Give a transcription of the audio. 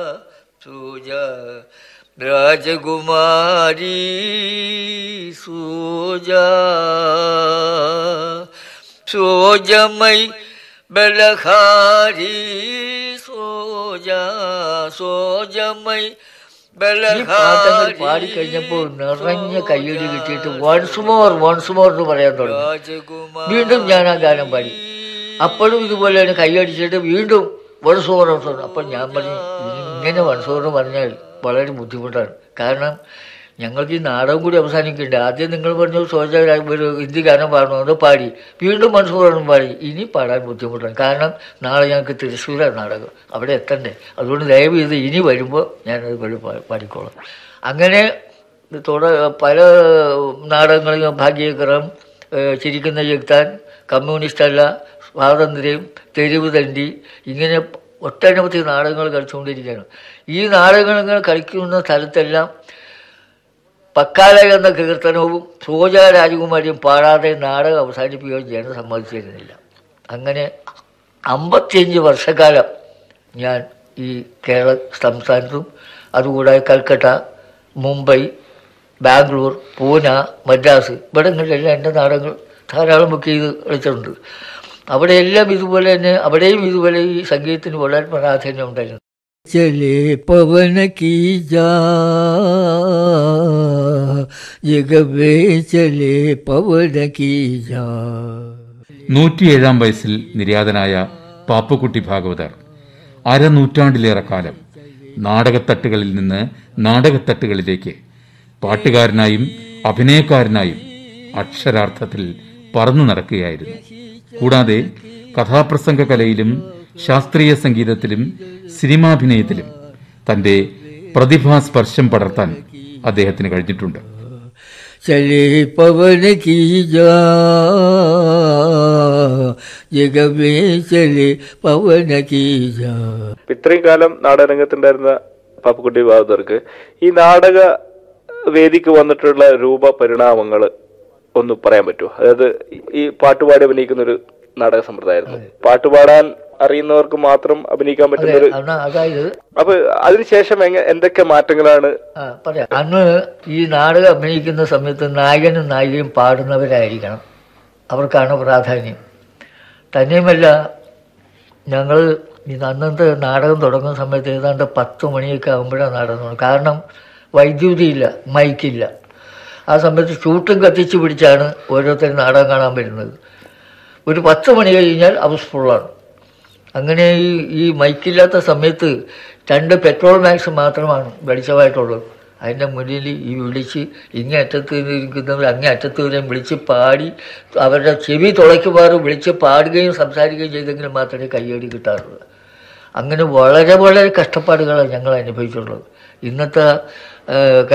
സൂജ രാജകുമാരി സൂജ സോജമൈ ബലഹാരി സോജ സോജമൈ ഈ പാട്ടങ്ങൾ പാടിക്കഴിഞ്ഞപ്പോൾ നിറഞ്ഞ കയ്യടി കിട്ടിയിട്ട് വൺസ് മോർ വൺസ് മോർ എന്ന് പറയാൻ തുടങ്ങി രാജകുമാരി വീണ്ടും ഞാൻ ആ ഗാനം പാടി അപ്പോഴും ഇതുപോലെ തന്നെ കൈയടിച്ചിട്ട് വീണ്ടും വൺസ് മോർ വൺസ് മോർ അപ്പോൾ ഞാൻ പറഞ്ഞു ഇങ്ങനെ വൺസ് മോർ എന്ന് പറഞ്ഞാൽ വളരെ ബുദ്ധിമുട്ടാണ് കാരണം ഞങ്ങൾക്ക് ഈ നാടകം കൂടി അവസാനിക്കുന്നുണ്ട് ആദ്യം നിങ്ങൾ പറഞ്ഞു സോജ ഒരു ഹിന്ദി ഗാനം പാടണമെന്ന് പാടി വീണ്ടും വൺസ് മോർ എന്ന് പാടി ഇനി പാടാൻ ബുദ്ധിമുട്ടാണ് കാരണം നാളെ ഞങ്ങൾക്ക് തൃശ്ശൂരാണ് നാടകം അവിടെ എത്തണ്ടേ അതുകൊണ്ട് ദയവ് ചെയ്ത് ഇനി വരുമ്പോൾ ഞാനത് പാടി പാടിക്കോളാം അങ്ങനെ തുട പല നാടകങ്ങളിലും ഭാഗ്യക്രം ഏഹ് ചിരിക്കുന്ന ചെകുത്താൻ കമ്മ്യൂണിസ്റ്റ് അല്ല സ്വാതന്ത്ര്യം തെരുവ് തണ്ടി ഇങ്ങനെ ഒട്ടനവധി നാടകങ്ങൾ കളിച്ചുകൊണ്ടിരിക്കുകയാണ് ഈ നാടകങ്ങൾ കളിക്കുന്ന സ്ഥലത്തെല്ലാം പക്കാല എന്ന കീർത്തനവും സോജ രാജകുമാരിയും പാടാതെ നാടകം അവസാനിപ്പിക്കുകയും ചെയ്യാൻ സമ്മതിച്ചിരുന്നില്ല അങ്ങനെ അമ്പത്തിയഞ്ച് വർഷക്കാലം ഞാൻ ഈ കേരള സംസ്ഥാനത്തും അതുകൂടാതെ കൽക്കട്ട മുംബൈ ബാംഗ്ലൂർ പൂന മദ്രാസ് ഇവിടങ്ങളിലെല്ലാം എൻ്റെ നാടകങ്ങൾ ധാരാളം ബുക്ക് ചെയ്ത് കളിച്ചിട്ടുണ്ട് അവിടെയെല്ലാം ഇതുപോലെ തന്നെ അവിടെയും ഇതുപോലെ ഈ സംഗീതത്തിന് വളരെ പ്രാധാന്യം ഉണ്ടായിരുന്നു ചലേ പവന കീ ജാ ജഗവേ ചലേ പവന കീ ജാ നൂറ്റിയേഴാം വയസ്സിൽ നിര്യാതനായ പാപ്പുക്കുട്ടി ഭാഗവതർ അരനൂറ്റാണ്ടിലേറെ കാലം നാടകത്തട്ടുകളിൽ നിന്ന് നാടകത്തട്ടുകളിലേക്ക് പാട്ടുകാരനായും അഭിനയക്കാരനായും അക്ഷരാർത്ഥത്തിൽ പറന്നു നടക്കുകയായിരുന്നു കൂടാതെ കഥാപ്രസംഗ കലയിലും ശാസ്ത്രീയ സംഗീതത്തിലും സിനിമാഭിനയത്തിലും തന്റെ പ്രതിഭാസ്പർശം പടർത്താൻ അദ്ദേഹത്തിന് കഴിഞ്ഞിട്ടുണ്ട് ചലേ പവന കീ ജാ ജഗവേ ചലേ പവന കീ ജാ ഇത്രയും കാലം നാടകരംഗത്തുണ്ടായിരുന്ന പാപ്പക്കുട്ടി ബഹാദൂർക്ക് ഈ നാടക വേദിക്ക് വന്നിട്ടുള്ള രൂപ പരിണാമങ്ങൾ ഒന്ന് പറയാൻ പറ്റുമോ അതായത് ഈ പാട്ടുപാടി അഭിനയിക്കുന്ന ഒരു നാടക സമ്പ്രദായമായിരുന്നു പാട്ടുപാടാൻ അറിയുന്നവർക്ക് മാത്രം അഭിനയിക്കാൻ പറ്റുന്ന ഒരു അന്ന് അതായത് അപ്പൊ അതിനുശേഷം എങ്ങ എന്തൊക്കെ മാറ്റങ്ങളാണ് ആ, പറയാം അന്ന് ഈ നാടകം അഭിനയിക്കുന്ന സമയത്ത് നായകനും നായികയും പാടുന്നവരായിരിക്കണം അവർക്കാണ് പ്രാധാന്യം തന്നെയുമല്ല ഞങ്ങൾ ഈ അന്നത്തെ നാടകം തുടങ്ങുന്ന സമയത്ത് ഏതാണ്ട് പത്ത് മണിയൊക്കെ ആകുമ്പോഴാണ് നാടകം തുടങ്ങുന്നത് കാരണം വൈദ്യുതിയില്ല മൈക്കില്ല ആ സമയത്ത് ചൂട്ടും കത്തിച്ച് പിടിച്ചാണ് ഓരോരുത്തരും നാടകം കാണാൻ വരുന്നത് ഒരു പത്ത് മണി കഴിഞ്ഞാൽ ഹൗസ് ഫുള്ളാണ് അങ്ങനെ ഈ ഈ മൈക്കില്ലാത്ത സമയത്ത് രണ്ട് പെട്രോൾ മാക്സ് മാത്രമാണ് വെളിച്ചമായിട്ടുള്ളത് അതിൻ്റെ മുന്നിൽ ഈ വിളിച്ച് ഇങ്ങേ അറ്റത്ത് ഇരിക്കുന്നവർ അങ്ങേ അറ്റത്ത് വരെയും വിളിച്ച് പാടി അവരുടെ ചെവി തുളയ്ക്കുമാറ് വിളിച്ച് പാടുകയും സംസാരിക്കുകയും ചെയ്തെങ്കിൽ മാത്രമേ കയ്യടി കിട്ടാറുള്ളൂ അങ്ങനെ വളരെ വളരെ കഷ്ടപ്പാടുകളാണ് ഞങ്ങൾ അനുഭവിച്ചിട്ടുള്ളത് ഇന്നത്തെ ഏഹ്,